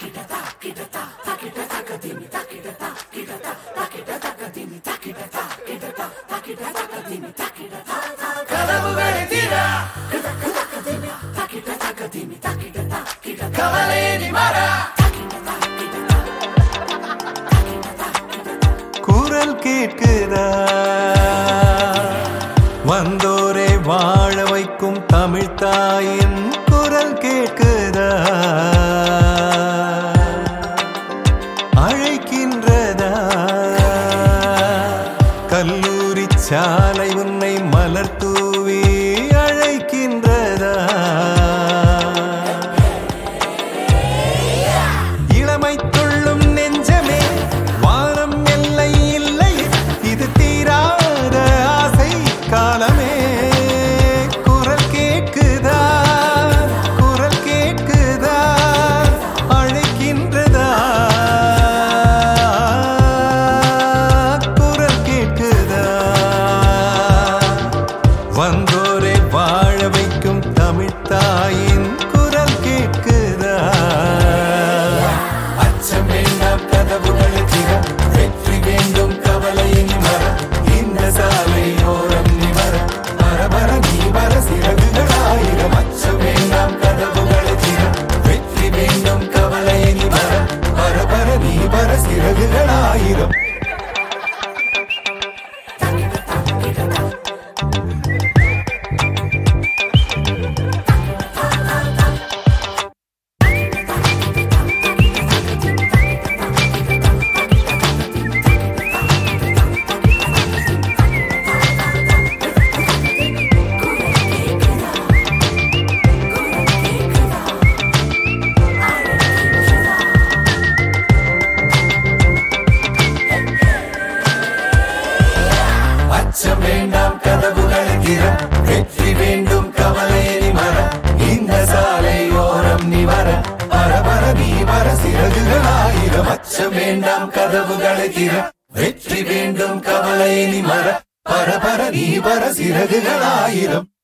கதவுகளை தீர கவலையே நீ மாறா குரல் கேட்குதா வந்தோரை வாழ வைக்கும் தமிழ் தாயின் குரல் கேட்குதா அழைக்கின்றதா கல்லூரி சாலை உன்னை மலர் தூவி அழைக்கின்றதா இளமை துள்ளும் நெஞ்சமே வானம் எல்லை இல்லை இது தீராத ஆசை காலமே குரல் கேட்குதா குரல் கேட்குதா அழைக்கின்றதா குரல் கேட்குதா வந்தோரை வாழ வைக்கும் தமிழ் தாயின் குரல் கேட்குதா அச்சம் வேண்டாம் கதவுகளை திற வெற்றி வேண்டும் கவலையின் மர இந்த சாலை ஓரம் நிவர பரபர நீ வர சிறகுகளாயிரம் அச்சம் வேண்டாம் கதவுகளை திற வெற்றி வேண்டும் கவலையின் மர பரபர நீ வர சிறகுகளாயிரம் அச்சம் வேண்டாம் கதவுகளை திற வெற்றி வேண்டும் கவலையை மர இந்த சாலை ஓரம் நீ வர பரபர நீ வர சிறகுகளாயிரம் அச்சம் வேண்டாம் கதவுகளை திற வெற்றி வேண்டும் கவலையை மர பரபர நீ வர சிறகுகளாயிரம்